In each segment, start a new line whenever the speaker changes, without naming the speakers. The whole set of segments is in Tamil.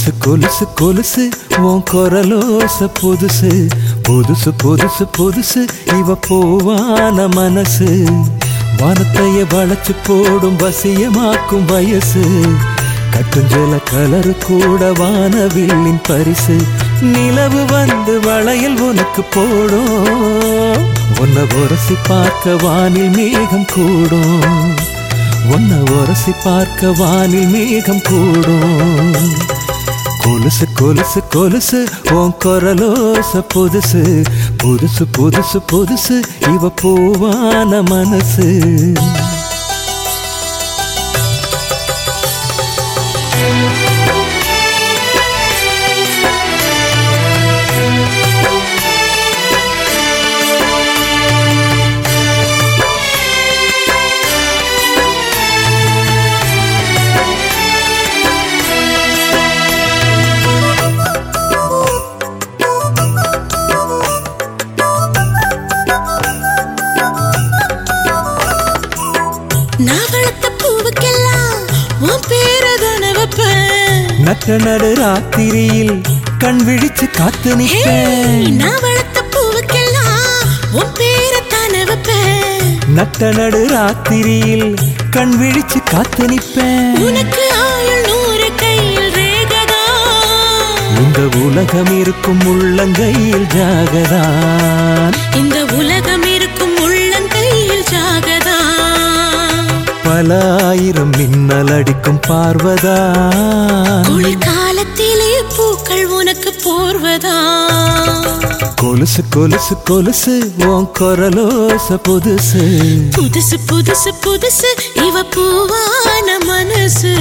கொலுசு கொலுசு கொலுசு உன் குரலோச புதுசு புதுசு புதுசு புதுசு இவ பூவான மனசு வானத்தைய வளைச்சு போடும் வசியமாக்கும் வயசு கட்டுஞ்சல கலரு கூட வானவில்லின் பரிசு நிலவு வந்து வளையல் உனக்கு போடும் உன்னை உரசி பார்க்க வானில் மேகம் கூடும் உன்னை உரசி பார்க்க வானில் மேகம் கூடும் கொலுசு கொலுசு கொலுசு உன் குரலோச புதுசு புதுசு புதுசு புதுசு இவ பூவான மனசு
நான் வளர்த்த பூவுக்கெல்லாம் உன் பேரதான வைப்பேன்
நட்ட நடு ராத்திரியில் கண் விழிச்சு காத்து நிற்பேன்
நான் வளர்த்த பூவுக்கெல்லாம் உன் பேரத்தான வைப்பேன்
நட்ட நடு ராத்திரியில் கண் விழிச்சு காத்து நிற்பேன்
உனக்கு ஆயுள் நூறு கையில் ரேகதா
இந்த உலகம் இருக்கும் உள்ளங்கையில் ஜாகதான்
இந்த உலகம் இருக்கும் உள்ளங்கையில் ஜாகதா
பல ஆயிரம் மின்னல் அடிக்கும் பார்வதான்
குளிர் காலத்திலே பூக்கள் உனக்கு போர்வதா
கொலுசு கொலுசு கொலுசு உன் குரலோச புதுசு
புதுசு புதுசு புதுசு இவ பூவான மனசு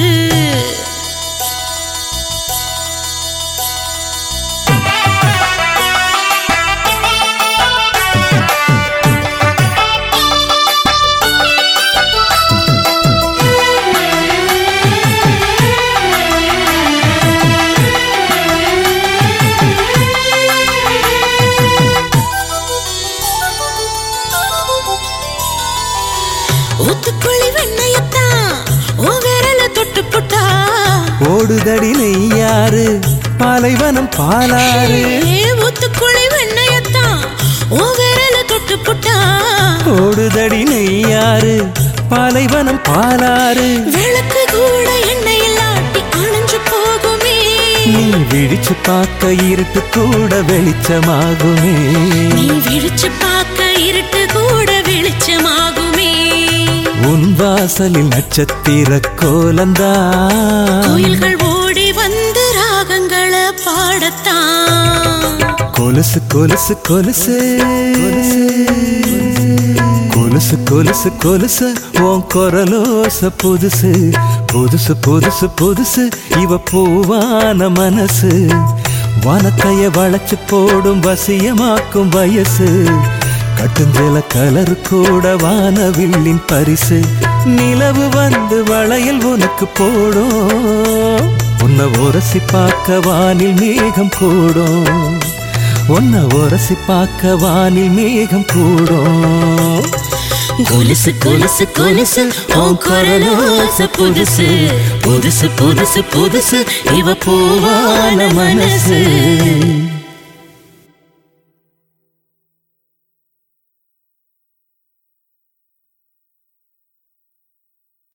ஊத்துக்குழி வெண்ணையத்தான் உன் விரல தொட்டு புட்டா
ஓடுதடி நெய்யாறு பாலைவனம் பாலாறு
ஏ ஊத்துக்குழி வெண்ணையத்தான் உன் விரல தொட்டு புட்டா
ஓடுதடி நெய்யாறு பாலைவனம் பாலாறு
விளக்கு கூட எண்ணெயில் ஆட்டி அணைஞ்சு போகுமே
நீ விழிச்சு பார்க்க இருட்டு கூட வெளிச்சமாகுமே
நீ விழிச்சு பார்க்க இருட்டு கூட வெளிச்சமாகுமே
உன் வாசலில் நட்சத்திர கோலந்தான்
கோயில்கள் ஓடி வந்து ராகங்களை பாடத்தான்
கொலுசு கொலுசு கொலுசு கொலுசு கொலுசு கொலுசு உன் குரலோச புதுசு புதுசு புதுசு புதுசு இவ பூவான மனசு வனத்தைய வளைச்சு போடும் வசியமாக்கும் வயசு கட்டுஞ்சல கலரு கூட வானவில்லின் பரிசு நிலவு வந்து வளையல் உனக்கு போடும் உன்னை உரசி பார்க்க வானில் மேகம் கூடும் உன்னை உரசி பார்க்க வானில் மேகம் கூடும்
கொலுசு கொலுசு கொலுசு உன் குரலோச புதுசு புதுசு புதுசு புதுசு இவ பூவான மனசு